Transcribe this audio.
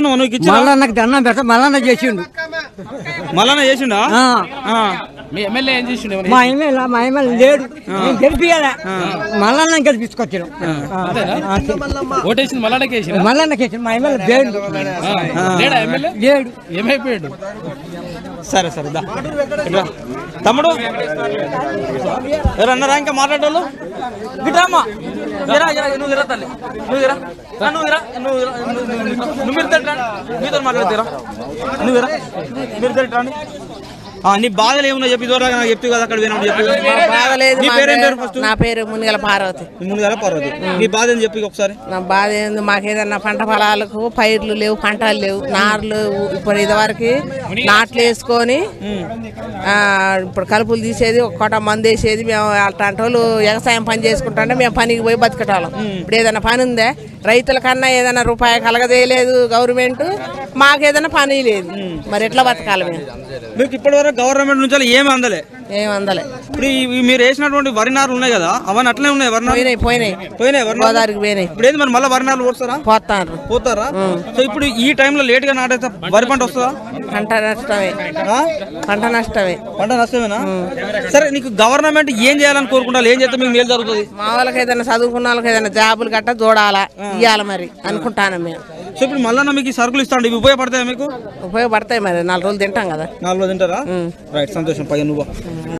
చేసుకున్నావు నువ్వు ఇచ్చి మళ్ళా నాకు దండం పెట్ట మళ్ళా చేసిండు మళ్ళా చేసిండా ఆ. ఆ. మీ ఎమ్మెల్యే ఏం చేసిండు మా ఎమ్మెల్యే మా ఎమ్మెల్యే లేడు నేను గెలిపియాలా మళ్ళా గెలిపించుకొచ్చాను ఓటేసింది మళ్ళాడకి వేసిన మళ్ళా కేసు మా ఎమ్మెల్యే లేడు లేడా ఎమ్మెల్యే లేడు ఏమైపోయాడు సరే సరే దా ఇట్రా. తమ్ముడు ఎవరు అన్నారా ఇంకా మాట్లాడేవాళ్ళు గిటామా ఇరా ఇరా నువ్వు ఇరా తల్లి నువ్వు ఇరా ఆ, నువ్వు ఇరా నువ్వు ఇరా నువ్వు- నువ్వు- నువ్వు- నువ్వు మీరు తిట్టరా మీతో మాట్లాడతారా నువ్వు ఇరా మీరు తిట్టండి నీ బాధలు ఏమన్నా చెప్పి దూరంగా నాకు చెప్తావు కదా అక్కడ వినప్పుడు చెప్పి బాధలేదు నీ మా పేరేం పేరు పేరు- ఫస్ట్ నా పేరు మునిగల పార్వతి ముందుగా పర్వతి నీ బాధ ఏం చెప్పి ఒకసారి నా బాధ ఏంది మాకేదన్నా పంట పొలాలకు పైర్లు లేవు పంటలు లేవు నార్లు ఇప్పుడు ఇదివరకు నాట్లు వేసుకొని ఆ, ఇప్పుడు కలుపులు తీసేది ఒక కోట మందు వేసేది మేము అలాంటి వాళ్ళు వ్యవసాయం పని చేసుకుంటుంటే మేము పనికి పోయి బతికేటాళ్ళం ఇప్పుడు ఏదైనా పని ఉందే రైతుల కన్నా ఏదైనా రూపాయి కలగదేయలేదు గవర్నమెంట్ మాకు ఏదైనా పని లేదు మరి ఎట్లా బతకాలి మేము మీకు ఇప్పటి వరకు గవర్నమెంట్ నుంచి ఏమి అందలే ఏం అందలే ఇప్పుడు ఈ- ఈ మీరు వేసినటువంటి వరి నారులు ఉన్నాయి కదా అవన్నీ అట్లనే ఉన్నాయి వరి నారులు పోయినాయి పోయినాయి పోయినాయి వరి నారులు? గోదావరికి పోయినాయి ఇప్పుడు ఏంది మరి మళ్ళీ వరి నారులు పోస్తారా పోతారు పోతారా సో ఇప్పుడు ఈ టైంలో లేట్ గా నాటైతే వరి పంట వస్తుందా పంట నష్టమే ఆ? పంట నష్టమే పంట నష్టమేనా సరే నీకు గవర్నమెంట్ ఏం చేయాలని కోరుకుంటారు ఏం చేస్తే మీకు మేలు జరుగుతుంది మా వాళ్ళకి ఏదైనా చదువుకున్న వాళ్ళకి ఏదైనా జాబులు గట్ట చూడాలా ఇవ్వాలి మరి అనుకుంటాను మేము సో ఇప్పుడు మళ్ళీ మీకు ఈ సరుకులు ఇస్తాండి ఇవి ఉపయోగపడతాయి మీకు ఉపయోగపడతాయి మరి నాలుగు రోజులు తింటాం కదా నాలుగు రోజులు తింటారా రైట్ సంతోషం పైగా నువ్వు